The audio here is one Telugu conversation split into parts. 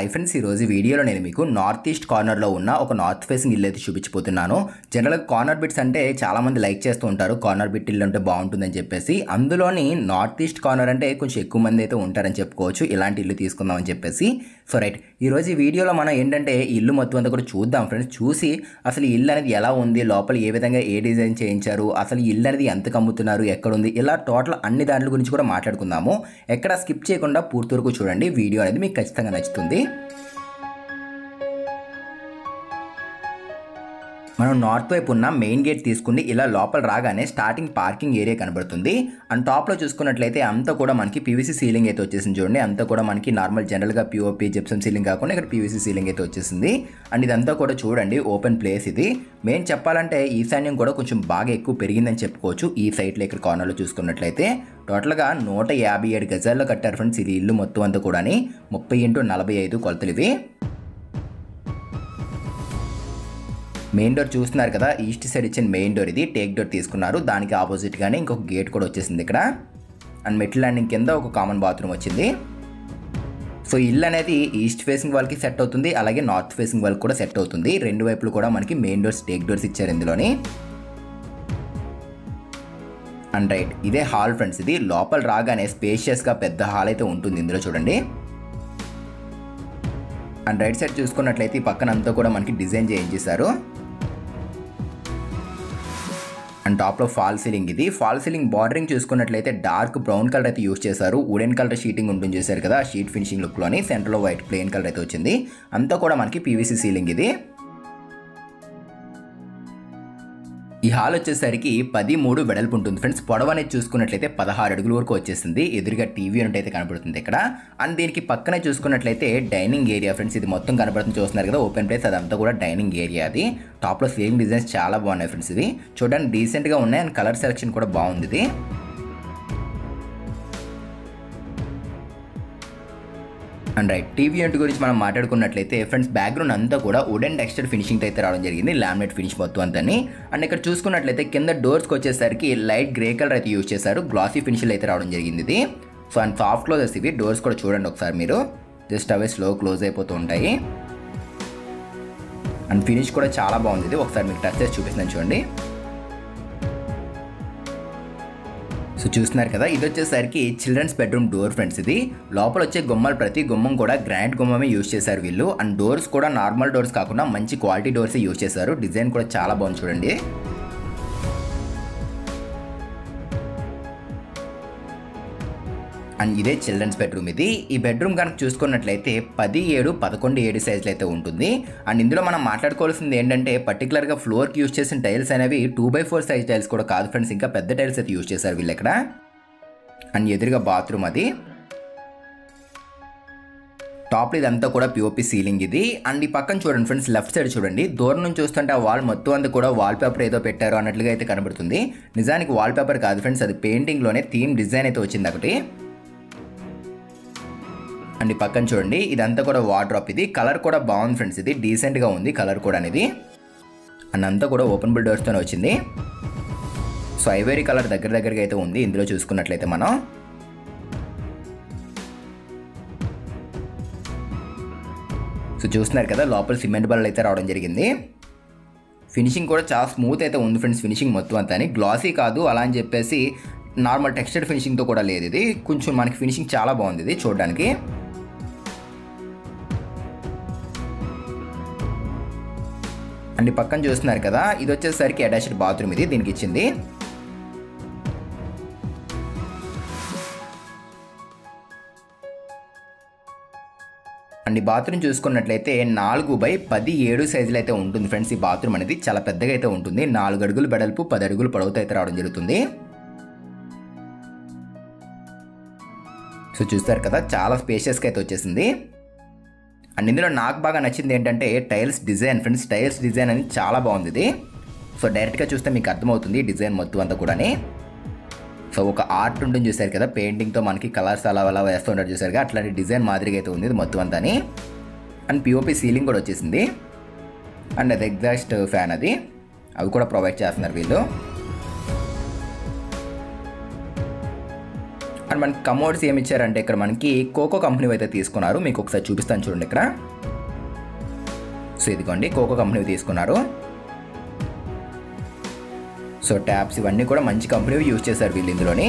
హాయ్ ఫ్రెండ్స్ ఈరోజు వీడియోలో నేను మీకు నార్త్ ఈస్ట్ కార్నర్లో ఉన్న ఒక నార్త్ ఫేసింగ్ ఇల్లు అయితే చూపించిపోతున్నాను జనరల్గా కార్నర్ బిట్స్ అంటే చాలామంది లైక్ చేస్తూ ఉంటారు కార్నర్ బిట్ ఇల్లు అంటే బాగుంటుందని చెప్పేసి అందులోని నార్త్ ఈస్ట్ కార్నర్ అంటే కొంచెం ఎక్కువ మంది అయితే ఉంటారని చెప్పుకోవచ్చు ఇలాంటి ఇల్లు తీసుకుందామని చెప్పేసి సో రైట్ ఈరోజు ఈ వీడియోలో మనం ఏంటంటే ఈ ఇల్లు మొత్తం అంతా కూడా చూద్దాం ఫ్రెండ్స్ చూసి అసలు ఈ ఇల్లు అనేది ఎలా ఉంది లోపల ఏ విధంగా ఏ డిజైన్ చేయించారు అసలు ఈ ఇల్లు అనేది ఎంత కమ్ముతున్నారు ఎక్కడ ఉంది ఇలా టోటల్ అన్ని దాంట్ల గురించి కూడా మాట్లాడుకుందాము ఎక్కడ స్కిప్ చేయకుండా పూర్తి వరకు చూడండి వీడియో అనేది మీకు ఖచ్చితంగా నచ్చుతుంది మనం నార్త్ వైపు ఉన్న మెయిన్ గేట్ తీసుకుని ఇలా లోపల రాగానే స్టార్టింగ్ పార్కింగ్ ఏరియా కనబడుతుంది అండ్ టాప్లో చూసుకున్నట్లయితే అంతా కూడా మనకి పీవీసీ సీలింగ్ అయితే వచ్చేసింది చూడండి అంతా కూడా మనకి నార్మల్ జనరల్గా పిఓపి జిప్సమ్ సీలింగ్ కాకుండా ఇక్కడ పీవీసీ సీలింగ్ అయితే వచ్చేసింది అండ్ ఇదంతా కూడా చూడండి ఓపెన్ ప్లేస్ ఇది మెయిన్ చెప్పాలంటే ఈశాన్యం కూడా కొంచెం బాగా ఎక్కువ పెరిగిందని చెప్పుకోవచ్చు ఈ సైట్లో ఇక్కడ కార్నర్లో చూసుకున్నట్లయితే టోటల్గా నూట యాభై ఏడు గజాల్లో కట్టారు ఫ్రెండ్స్ ఇది ఇల్లు మొత్తం అంతా కూడా ముప్పై ఇంటూ నలభై ఐదు కొలతలు ఇవి మెయిన్ డోర్ చూస్తున్నారు కదా ఈస్ట్ సైడ్ ఇచ్చిన మెయిన్ డోర్ ఇది టేక్ డోర్ తీసుకున్నారు దానికి ఆపోజిట్గానే ఇంకొక గేట్ కూడా వచ్చేసింది ఇక్కడ అండ్ మెట్ల ల్యాండింగ్ కింద ఒక కామన్ బాత్రూమ్ వచ్చింది సో ఇల్లు అనేది ఈస్ట్ ఫేసింగ్ వాళ్ళకి సెట్ అవుతుంది అలాగే నార్త్ ఫేసింగ్ వాళ్ళకి కూడా సెట్ అవుతుంది రెండు వైపులు కూడా మనకి మెయిన్ డోర్స్ టేక్ డోర్స్ ఇచ్చారు ఇందులోని అండ్ రైట్ ఇదే హాల్ ఫ్రెండ్స్ ఇది లోపల రాగానే స్పేషియస్గా పెద్ద హాల్ అయితే ఉంటుంది ఇందులో చూడండి అండ్ రైట్ సైడ్ చూసుకున్నట్లయితే ఈ పక్కన అంతా కూడా మనకి డిజైన్ చేయించేశారు అండ్ టాప్లో ఫాల్ సీలింగ్ ఇది ఫాల్ సీలింగ్ బార్డరింగ్ చూసుకున్నట్లయితే డార్క్ బ్రౌన్ కలర్ అయితే యూస్ చేశారు వుడెన్ కలర్ షీటింగ్ ఉంటుంది చూసారు కదా షీట్ ఫినిషింగ్ లుక్లోని సెంటర్లో వైట్ ప్లెయిన్ కలర్ అయితే వచ్చింది అంతా కూడా మనకి పీవీసీ సీలింగ్ ఇది ఈ హాల్ వచ్చేసరికి పది మూడు వెడల్పు ఉంటుంది ఫ్రెండ్స్ పొడవు అనేది చూసుకున్నట్లయితే పదహారు అడుగుల వరకు వచ్చేసింది ఎదురుగా టీవీ యూనిట్ అయితే కనబడుతుంది ఇక్కడ అండ్ దీనికి పక్కనే చూసుకున్నట్లయితే డైనింగ్ ఏరియా ఫ్రెండ్స్ ఇది మొత్తం కనబడుతుంది చూస్తున్నారు కదా ఓపెన్ ప్లేస్ అదంతా కూడా డైనింగ్ ఏరియా అది టాప్లో సీలింగ్ డిజైన్స్ చాలా బాగున్నాయి ఫ్రెండ్స్ ఇది చూడడానికి డీసెంట్గా ఉన్నాయి అండ్ కలర్ సెలెక్షన్ కూడా బాగుంది ఇది అండ్ రైట్ టీవీ యూనిట్ గురించి మనం మాట్లాడుకున్నట్లయితే ఫ్రెండ్స్ బ్యాక్గ్రౌండ్ అంతా కూడా వుడెన్ టెక్స్చర్ ఫినిషింగ్ అయితే రావడం జరిగింది లామినేట్ ఫినిష్ మొత్తం అంతని అండ్ ఇక్కడ చూసుకున్నట్లయితే కింద డోర్స్కి వచ్చేసరికి లైట్ గ్రే కలర్ అయితే యూజ్ చేశారు గ్లాసీ ఫినిష్లు అయితే రావడం జరిగింది ఇది సో అండ్ సాఫ్ట్ క్లోజెస్ ఇవి డోర్స్ కూడా చూడండి ఒకసారి మీరు జస్ట్ అవే స్లో క్లోజ్ అయిపోతూ ఉంటాయి అండ్ ఫినిష్ కూడా చాలా బాగుంది ఇది ఒకసారి మీకు టచ్ చేసి చూపిస్తున్నాను చూడండి సో చూస్తున్నారు కదా ఇది వచ్చేసరికి చిల్డ్రన్స్ బెడ్రూమ్ డోర్ ఫ్రెండ్స్ ఇది లోపల వచ్చే గుమ్మలు ప్రతి గుమ్మం కూడా గ్రాండ్ గుమ్మమే యూజ్ చేశారు వీళ్ళు అండ్ డోర్స్ కూడా నార్మల్ డోర్స్ కాకుండా మంచి క్వాలిటీ డోర్స్ యూజ్ చేశారు డిజైన్ కూడా చాలా బాగుంది చూడండి అండ్ ఇదే చిల్డ్రన్స్ బెడ్రూమ్ ఇది ఈ బెడ్రూమ్ కనుక చూసుకున్నట్లయితే పది ఏడు పదకొండు ఏడు సైజులు అయితే ఉంటుంది అండ్ ఇందులో మనం మాట్లాడుకోవాల్సింది ఏంటంటే పర్టికులర్గా ఫ్లోర్కి యూజ్ చేసిన టైల్స్ అనేవి two by four size tiles కూడా కాదు ఫ్రెండ్స్ ఇంకా పెద్ద టైల్స్ అయితే యూజ్ చేశారు వీళ్ళు ఇక్కడ అండ్ ఎదురుగా బాత్రూమ్ అది టాప్ ఇదంతా కూడా పిఓపి సీలింగ్ ఇది అండ్ ఈ పక్కన చూడండి ఫ్రెండ్స్ లెఫ్ట్ సైడ్ చూడండి దూరం నుంచి చూస్తుంటే ఆ వాల్ మొత్తం అంతా కూడా వాల్ పేపర్ ఏదో పెట్టారు అన్నట్లుగా అయితే కనబడుతుంది నిజానికి వాల్ పేపర్ కాదు ఫ్రెండ్స్ అది పెయింటింగ్లోనే థీమ్ డిజైన్ అయితే వచ్చింది ఒకటి అండ్ ఈ పక్కన చూడండి ఇదంతా కూడా వార్డ్రాప్ ఇది కలర్ కూడా బాగుంది ఫ్రెండ్స్ ఇది డీసెంట్గా ఉంది కలర్ కూడా అనేది అండ్ అంతా కూడా ఓపెన్ బుల్ డోర్స్తోనే వచ్చింది సో ఐవేరీ కలర్ దగ్గర దగ్గరగా అయితే ఉంది ఇందులో చూసుకున్నట్లయితే మనం సో చూస్తున్నారు కదా లోపల సిమెంట్ బల్లలు అయితే రావడం జరిగింది ఫినిషింగ్ కూడా చాలా స్మూత్ అయితే ఉంది ఫ్రెండ్స్ ఫినిషింగ్ మొత్తం అంతా అని గ్లాసీ కాదు అలా అని చెప్పేసి నార్మల్ టెక్స్చర్ ఫినిషింగ్తో కూడా లేదు ఇది కొంచెం మనకి ఫినిషింగ్ చాలా బాగుంది ఇది చూడడానికి అండ్ పక్కన చూస్తున్నారు కదా ఇది వచ్చేసరికి అటాచ్డ్ బాత్రూమ్ ఇది దీనికి ఇచ్చింది అండ్ ఈ బాత్రూమ్ చూసుకున్నట్లయితే నాలుగు బై పది ఏడు సైజులు అయితే ఉంటుంది ఫ్రెండ్స్ ఈ బాత్రూమ్ అనేది చాలా పెద్దగా అయితే ఉంటుంది నాలుగు అడుగులు బెడల్పు పది అడుగులు పొడవుతో అయితే రావడం జరుగుతుంది సో చూస్తారు కదా చాలా స్పేషియస్గా అయితే వచ్చేసింది అండ్ ఇందులో నాకు బాగా నచ్చింది ఏంటంటే tiles design friends tiles design అనేది చాలా బాగుంది ఇది సో డైరెక్ట్గా చూస్తే మీకు అర్థమవుతుంది డిజైన్ మొత్తం అంతా కూడాని సో ఒక ఆర్ట్ ఉంటుంది చూసారు కదా పెయింటింగ్తో మనకి కలర్స్ అలా అలా వేస్తుంటారు చూసారు కదా అట్లాంటి డిజైన్ మాదిరిగా అయితే ఉంది ఇది మొత్తం అంతా అండ్ పిఓపి సీలింగ్ కూడా వచ్చేసింది అండ్ అది ఎగ్జాస్ట్ ఫ్యాన్ అది అవి కూడా ప్రొవైడ్ చేస్తున్నారు వీళ్ళు అండ్ మనకి కమోడ్స్ ఏమి ఇచ్చారంటే ఇక్కడ మనకి కోకో కంపెనీ అయితే తీసుకున్నారు మీకు ఒకసారి చూపిస్తాను చూడండి ఇక్కడ సో ఇదిగోండి కోకో కంపెనీ తీసుకున్నారు సో ట్యాబ్స్ ఇవన్నీ కూడా మంచి కంపెనీ యూజ్ చేశారు వీళ్ళు ఇందులోని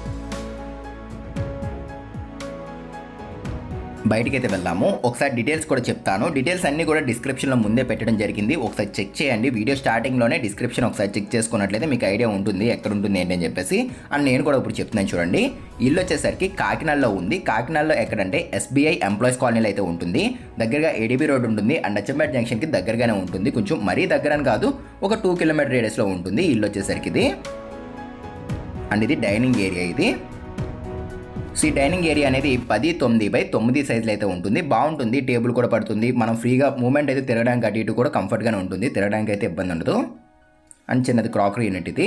బయటికి అయితే వెళ్దాము ఒకసారి డీటెయిల్స్ కూడా చెప్తాను డీటెయిల్స్ అన్ని కూడా డిస్క్రిప్షన్లో ముందే పెట్టడం జరిగింది ఒకసారి చెక్ చేయండి వీడియో స్టార్టింగ్లోనే డిస్క్రిప్షన్ ఒకసారి చెక్ చేసుకున్నట్లయితే మీకు ఐడియా ఉంటుంది ఎక్కడ ఉంటుంది ఏంటి అని చెప్పేసి అండ్ నేను కూడా ఇప్పుడు చెప్తున్నాను చూడండి ఇల్లు వచ్చేసరికి కాకినాడలో ఉంది కాకినాడలో ఎక్కడంటే ఎస్బీఐ ఎంప్లాయీస్ కాలనీలో అయితే ఉంటుంది దగ్గరగా ఏడీబీ రోడ్ ఉంటుంది అండ్ అచ్చంపేట జంక్షన్కి దగ్గరగానే ఉంటుంది కొంచెం మరీ దగ్గరని కాదు ఒక టూ కిలోమీటర్ రేడియస్లో ఉంటుంది ఇల్లు వచ్చేసరికి ఇది అండ్ ఇది డైనింగ్ ఏరియా ఇది సో ఈ డైనింగ్ ఏరియా అనేది పది తొమ్మిది బై తొమ్మిది సైజులో అయితే ఉంటుంది బాగుంటుంది టేబుల్ కూడా పడుతుంది మనం ఫ్రీగా మూమెంట్ అయితే తిరగడానికి అటు ఇటు కూడా కంఫర్ట్గానే ఉంటుంది తిరగడానికి అయితే ఇబ్బంది ఉండదు అండ్ చిన్నది క్రాకరీ యూనిట్ ఇది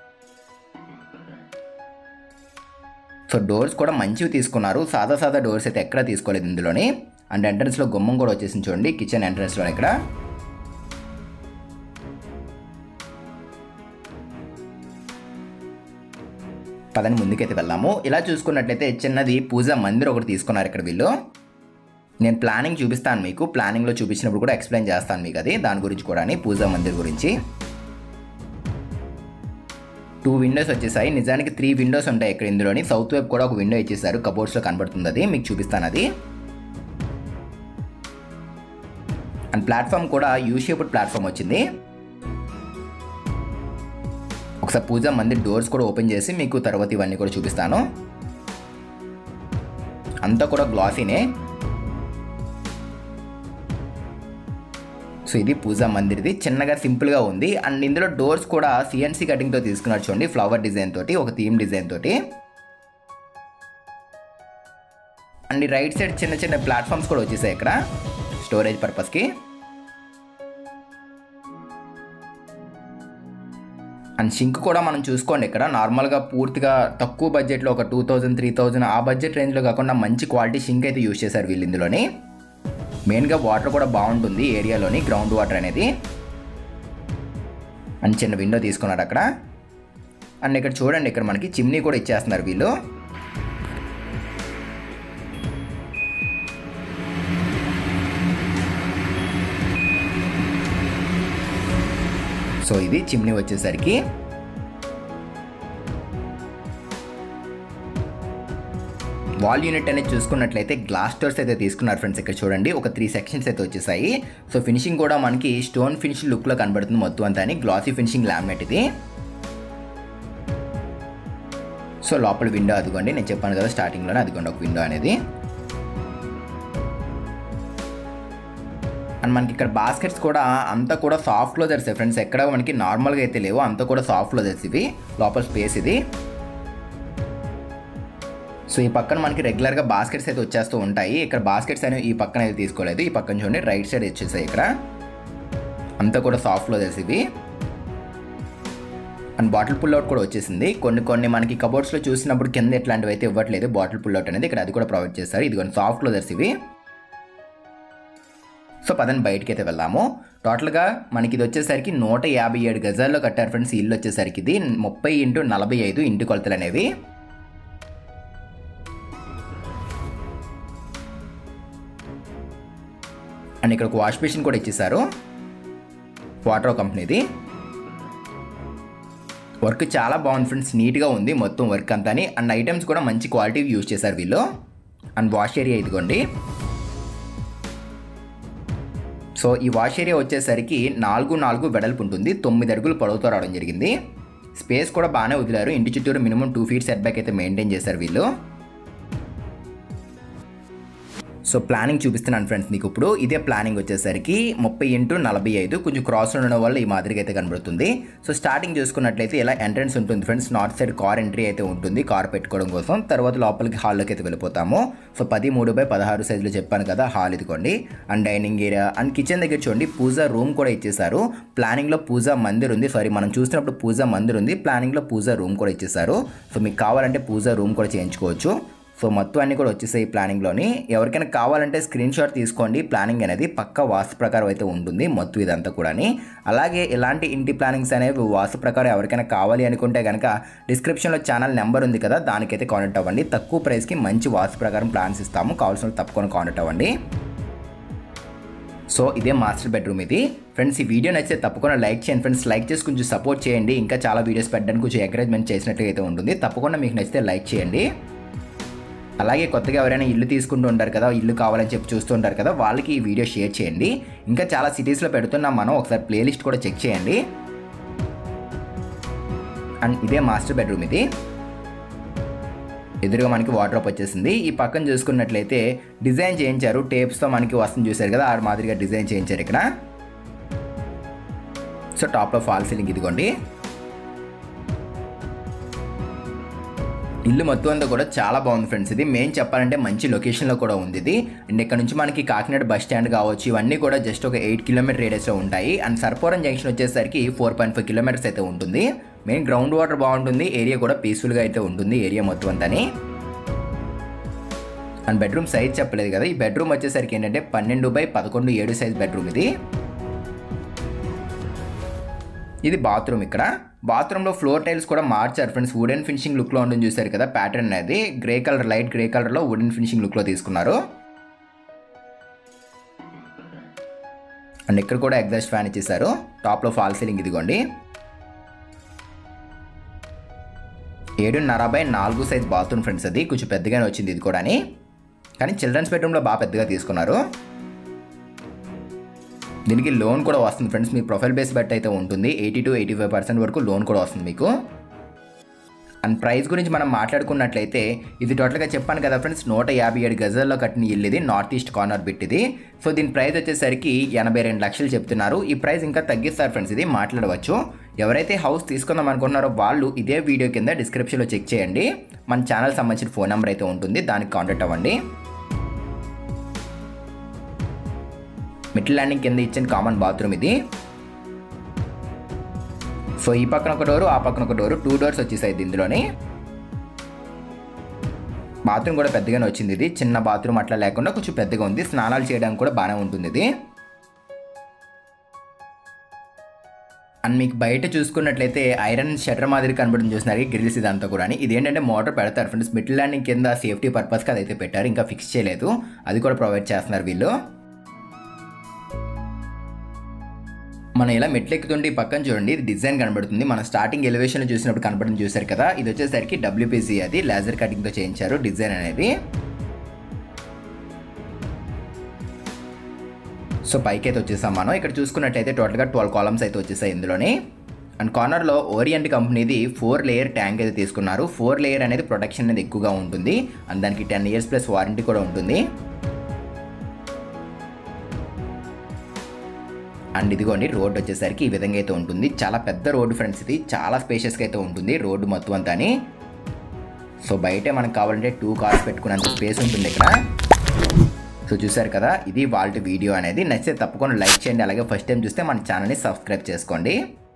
సో డోర్స్ కూడా మంచివి తీసుకున్నారు సాదా సాదా డోర్స్ అయితే ఎక్కడ తీసుకోలేదు ఇందులోని అండ్ ఎంట్రన్స్లో గుమ్మం కూడా వచ్చేసింది చూడండి కిచెన్ ఎంట్రన్స్లో ఇక్కడ పదని ముందుకైతే వెళ్దాము ఇలా చూసుకున్నట్లయితే చిన్నది పూజ మందిర్ ఒకటి తీసుకున్నారు ఇక్కడ వీళ్ళు నేను ప్లానింగ్ చూపిస్తాను మీకు ప్లానింగ్లో చూపించినప్పుడు కూడా ఎక్స్ప్లెయిన్ చేస్తాను మీకు అది దాని గురించి కూడా పూజా మందిర్ గురించి టూ విండోస్ వచ్చేసాయి నిజానికి త్రీ విండోస్ ఉంటాయి ఇక్కడ ఇందులోని సౌత్ వైపు కూడా ఒక విండో ఇచ్చేసారు కబోర్డ్స్లో కనబడుతుంది అది మీకు చూపిస్తాను అది అండ్ ప్లాట్ఫామ్ కూడా యూ షేప్డ్ ప్లాట్ఫామ్ వచ్చింది ఒకసారి పూజ మందిర్ డోర్స్ కూడా ఓపెన్ చేసి మీకు తర్వాత ఇవన్నీ కూడా చూపిస్తాను అంతా కూడా గ్లాసీనే సో ఇది పూజా మందిర్ది చిన్నగా సింపుల్గా ఉంది అండ్ ఇందులో డోర్స్ కూడా సిఎన్సీ కటింగ్తో తీసుకున్నారు చూడండి ఫ్లవర్ డిజైన్ తోటి ఒక థీమ్ డిజైన్ తోటి అండ్ ఈ రైట్ సైడ్ చిన్న చిన్న ప్లాట్ఫామ్స్ కూడా వచ్చేసాయి ఇక్కడ స్టోరేజ్ పర్పస్కి అండ్ షింక్ కూడా మనం చూసుకోండి ఇక్కడ నార్మల్గా పూర్తిగా తక్కువ బడ్జెట్లో ఒక టూ థౌజండ్ త్రీ థౌజండ్ ఆ బడ్జెట్ రేంజ్లో కాకుండా మంచి క్వాలిటీ షింక్ అయితే యూజ్ చేశారు వీళ్ళు ఇందులోని మెయిన్గా వాటర్ కూడా బాగుంటుంది ఏరియాలోని గ్రౌండ్ వాటర్ అనేది అండ్ చిన్న విండో తీసుకున్నారు అక్కడ అండ్ ఇక్కడ చూడండి ఇక్కడ మనకి చిమ్నీ కూడా ఇచ్చేస్తున్నారు వీళ్ళు సో ఇది చిమ్నీ వచ్చేసరికి వాల్ యూనిట్ అనేది చూసుకున్నట్లయితే గ్లాస్ డోర్స్ అయితే తీసుకున్నారు ఫ్రెండ్స్ ఇక్కడ చూడండి ఒక త్రీ సెక్షన్స్ అయితే వచ్చేసాయి సో ఫినిషింగ్ కూడా మనకి స్టోన్ ఫినిష్ లుక్లో కనబడుతుంది మొత్తం అంతా అని గ్లాసీ ఫినిషింగ్ లామినేట్ ఇది సో లోపల విండో అదిగోండి నేను చెప్పాను కదా స్టార్టింగ్లోనే అదిగోండి ఒక విండో అనేది అండ్ మనకి ఇక్కడ బాస్కెట్స్ కూడా అంతా కూడా సాఫ్ట్లో తెరిసాయి ఫ్రెండ్స్ ఎక్కడ మనకి నార్మల్గా అయితే లేవు అంతా కూడా సాఫ్ట్లో తెరిసి ఇవి లోపల స్పేస్ ఇది సో ఈ పక్కన మనకి రెగ్యులర్గా బాస్కెట్స్ అయితే వచ్చేస్తూ ఉంటాయి ఇక్కడ బాస్కెట్స్ అనేవి ఈ పక్కన అయితే తీసుకోలేదు ఈ పక్కన చూడండి రైట్ సైడ్ వచ్చేసాయి ఇక్కడ అంతా కూడా సాఫ్ట్లో తెరిసి ఇవి అండ్ బాటిల్ పుల్అవుట్ కూడా వచ్చేసింది కొన్ని కొన్ని మనకి కబోర్డ్స్లో చూసినప్పుడు కింద ఎట్లాంటివి అయితే ఇవ్వట్లేదు బాటిల్ పుల్అవుట్ అనేది ఇక్కడ అది కూడా ప్రొవైడ్ చేస్తారు ఇది కొన్ని సాఫ్ట్లో తెరిసి ఇవి సో పదని బయటికి అయితే వెళ్దాము టోటల్గా మనకి ఇది వచ్చేసరికి నూట యాభై ఏడు గజాల్లో కట్టారు ఫ్రెండ్స్ ఇల్లు వచ్చేసరికి ఇది ముప్పై ఇంటూ నలభై ఐదు ఇంటి కొలతలు అనేవి అండ్ ఇక్కడ ఒక వాష్ బేసిన్ కూడా ఇచ్చేసారు వాటర్ కంపెనీది వర్క్ చాలా బాగుంది ఫ్రెండ్స్ నీట్గా ఉంది మొత్తం వర్క్ అంతా అండ్ ఐటమ్స్ కూడా మంచి క్వాలిటీ యూజ్ చేశారు వీళ్ళు అండ్ వాష్ ఏరియా ఇదిగోండి సో ఈ వాష్ ఏరియా వచ్చేసరికి నాలుగు నాలుగు వెడల్పు ఉంటుంది తొమ్మిది అడుగులు పొడవుతో రావడం జరిగింది స్పేస్ కూడా బాగానే వదిలారు ఇంటి చుట్టూరు minimum two feet setback అయితే మెయింటైన్ చేశారు వీళ్ళు సో ప్లానింగ్ చూపిస్తున్నాను ఫ్రెండ్స్ మీకు ఇప్పుడు ఇదే ప్లానింగ్ వచ్చేసరికి ముప్పై ఇంటూ నలభై ఐదు కొంచెం క్రాస్ ఉండడం వల్ల ఈ మాదిరిగా అయితే కనబడుతుంది సో స్టార్టింగ్ చూసుకున్నట్లయితే ఇలా ఎంట్రన్స్ ఉంటుంది friends north side car entry అయితే ఉంటుంది కార్ పెట్టుకోవడం కోసం తర్వాత లోపలికి హాల్లోకి అయితే వెళ్ళిపోతాము సో పది మూడు బై పదహారు సైజులో చెప్పాను కదా హాల్ ఇదిగోండి and dining area and kitchen దగ్గర చూడండి పూజా రూమ్ కూడా ఇచ్చేసారు ప్లానింగ్లో పూజా మందిర్ ఉంది సారీ మనం చూసినప్పుడు పూజా మందిర్ ఉంది ప్లానింగ్లో పూజా రూమ్ కూడా ఇచ్చేసారు సో మీకు కావాలంటే పూజా రూమ్ కూడా చేయించుకోవచ్చు సో మొత్తం అన్నీ కూడా వచ్చేసాయి ప్లానింగ్లోని ఎవరికైనా కావాలంటే స్క్రీన్ షాట్ తీసుకోండి ప్లానింగ్ అనేది పక్క వాస్తు ప్రకారం అయితే ఉంటుంది మొత్తం ఇదంతా కూడాని అలాగే ఇలాంటి ఇంటి ప్లానింగ్స్ అనేవి వాస్తు ప్రకారం ఎవరికైనా కావాలి అనుకుంటే కనుక డిస్క్రిప్షన్లో ఛానల్ నెంబర్ ఉంది కదా దానికైతే కాంటాక్ట్ అవ్వండి తక్కువ ప్రైస్కి మంచి వాస్తు ప్రకారం ప్లాన్స్ ఇస్తాము కావాల్సిన వాళ్ళు తప్పకుండా కాంటాక్ట్ అవ్వండి సో ఇదే మాస్టర్ బెడ్రూమ్ ఇది ఫ్రెండ్స్ ఈ వీడియో నచ్చితే తప్పకుండా లైక్ చేయండి ఫ్రెండ్స్ లైక్ చేసి కొంచెం సపోర్ట్ చేయండి ఇంకా చాలా వీడియోస్ పెట్టడానికి కొంచెం ఎంకరేజ్మెంట్ చేసినట్టుగా అయితే ఉంటుంది తప్పకుండా మీకు నచ్చితే లైక్ చేయండి అలాగే కొత్తగా ఎవరైనా ఇల్లు తీసుకుంటూ ఉంటారు కదా ఇల్లు కావాలని చెప్పి చూస్తూ ఉంటారు కదా వాళ్ళకి ఈ వీడియో షేర్ చేయండి ఇంకా చాలా సిటీస్లో పెడుతున్నాం మనం ఒకసారి ప్లేలిస్ట్ కూడా చెక్ చేయండి అండ్ ఇదే మాస్టర్ బెడ్రూమ్ ఇది ఎదురుగా మనకి వాటర్ వచ్చేసింది ఈ పక్కన చూసుకున్నట్లయితే డిజైన్ చేయించారు టేప్స్తో మనకి వస్తుంది చూసారు కదా ఆ మాదిరిగా డిజైన్ చేయించారు ఇక్కడ సో టాప్లో ఫాల్ సీలింగ్ ఇదిగోండి ఇల్లు మొత్తం అంతా కూడా చాలా బాగుంది ఫ్రెండ్స్ ఇది మెయిన్ చెప్పాలంటే మంచి లొకేషన్లో కూడా ఉంది ఇది అండ్ ఇక్కడ నుంచి మనకి కాకినాడ బస్ స్టాండ్ కావచ్చు ఇవన్నీ కూడా జస్ట్ ఒక ఎయిట్ కిలోమీటర్ రేడియస్లో ఉంటాయి అండ్ సర్పోరం జంక్షన్ వచ్చేసరికి ఫోర్ పాయింట్ ఫైవ్ కిలోమీటర్స్ అయితే ఉంటుంది మెయిన్ గ్రౌండ్ వాటర్ బాగుంటుంది ఏరియా కూడా పీస్ఫుల్గా అయితే ఉంటుంది ఏరియా మొత్తం అంతని అండ్ బెడ్రూమ్ సైజ్ చెప్పలేదు కదా ఈ బెడ్రూమ్ వచ్చేసరికి ఏంటంటే పన్నెండు బై పదకొండు ఏడు సైజ్ బెడ్రూమ్ ఇది ఇది బాత్రూమ్ ఇక్కడ బాత్రూంలో ఫ్లోర్ టైల్స్ కూడా మార్చారు ఫ్రెండ్స్ వుడెన్ ఫినిషింగ్ లుక్లో ఉంటుంది చూసారు కదా ప్యాటర్న్ అనేది గ్రే కలర్ లైట్ గ్రే కలర్లో వుడెన్ ఫినిషింగ్ లుక్లో తీసుకున్నారు అండ్ ఇక్కడ కూడా ఎగ్జాస్ట్ ఫ్యాన్ ఇచ్చేసారు టాప్లో ఫాల్ సీలింగ్ ఇదిగోండి ఏడున్నర బై నాలుగు సైజ్ బాత్రూమ్ ఫ్రెండ్స్ అది కొంచెం పెద్దగానే వచ్చింది ఇది కూడా కానీ చిల్డ్రన్స్ బెడ్రూమ్లో బాగా పెద్దగా తీసుకున్నారు దీనికి లోన్ కూడా వస్తుంది ఫ్రెండ్స్ మీ ప్రొఫైల్ బేస్ బట్టి అయితే ఉంటుంది eighty to eighty five percent వరకు లోన్ కూడా వస్తుంది మీకు అండ్ ప్రైస్ గురించి మనం మాట్లాడుకున్నట్లయితే ఇది టోటల్గా చెప్పాను కదా ఫ్రెండ్స్ నూట యాభై ఏడు గజాల్లో కట్టిన ఇల్లు ఇది నార్త్ ఈస్ట్ కార్నర్ బిట్ ఇది సో దీని ప్రైస్ వచ్చేసరికి ఎనభై రెండు లక్షలు చెప్తున్నారు ఈ ప్రైస్ ఇంకా తగ్గిస్తారు ఫ్రెండ్స్ ఇది మాట్లాడవచ్చు ఎవరైతే హౌస్ తీసుకుందాం అనుకుంటున్నారో వాళ్ళు ఇదే వీడియో కింద డిస్క్రిప్షన్లో చెక్ చేయండి మన ఛానల్ సంబంధించిన ఫోన్ నెంబర్ అయితే ఉంటుంది దానికి కాంటాక్ట్ అవ్వండి మిడిల్ ల్యాండింగ్ కింద ఇచ్చిన కామన్ బాత్రూమ్ ఇది సో ఈ పక్కన ఒక డోరు ఆ పక్కన ఒక డోరు టూ డోర్స్ వచ్చేసాయి ఇందులోని బాత్రూమ్ కూడా పెద్దగానే వచ్చింది ఇది చిన్న బాత్రూమ్ అట్లా లేకుండా కొంచెం పెద్దగా ఉంది స్నానాలు చేయడానికి కూడా బాగానే ఉంటుంది ఇది అండ్ మీకు బయట చూసుకున్నట్లయితే ఐరన్ షటర్ మాదిరి కనబడుతుంది చూసినారు గ్రిల్స్ ఇదంతా కూడా ఇది ఏంటంటే మోటార్ పెడతారు ఫ్రెండ్స్ మిడిల్ ల్యాండింగ్ కింద సేఫ్టీ పర్పస్కి అదైతే పెట్టారు ఇంకా ఫిక్స్ చేయలేదు అది కూడా ప్రొవైడ్ చేస్తున్నారు వీళ్ళు మనం ఇలా మెట్లు ఎక్కుతుంటే ఈ పక్కన చూడండి ఇది డిజైన్ కనబడుతుంది మన స్టార్టింగ్ ఎలివేషన్ చూసినప్పుడు కనబడుతుంది చూసారు కదా ఇది వచ్చేసరికి డబ్ల్యూపీసీ అది లేజర్ కటింగ్తో చేయించారు డిజైన్ అనేది సో పైకి అయితే వచ్చేసాం మనం ఇక్కడ చూసుకున్నట్టయితే టోటల్గా ట్వెల్వ్ కాలమ్స్ అయితే వచ్చేసాయి ఇందులోని అండ్ కార్నర్లో ఓరియంట్ కంపెనీది ఫోర్ లేయర్ ట్యాంక్ అయితే తీసుకున్నారు ఫోర్ లేయర్ అనేది ప్రొటెక్షన్ అనేది ఎక్కువగా ఉంటుంది అండ్ దానికి టెన్ ఇయర్స్ ప్లస్ వారంటీ కూడా ఉంటుంది అండ్ ఇదిగోండి రోడ్ వచ్చేసరికి ఈ విధంగా అయితే ఉంటుంది చాలా పెద్ద రోడ్డు ఫ్రెండ్స్ ఇది చాలా స్పేషియస్గా అయితే ఉంటుంది రోడ్డు మొత్తం అంతా సో బయటే మనకు కావాలంటే టూ కార్స్ పెట్టుకునేంత స్పేస్ ఉంటుంది ఇక్కడ సో చూసారు కదా ఇది వాళ్ళ వీడియో అనేది నచ్చితే తప్పకుండా లైక్ చేయండి అలాగే ఫస్ట్ టైం చూస్తే మన ఛానల్ని సబ్స్క్రైబ్ చేసుకోండి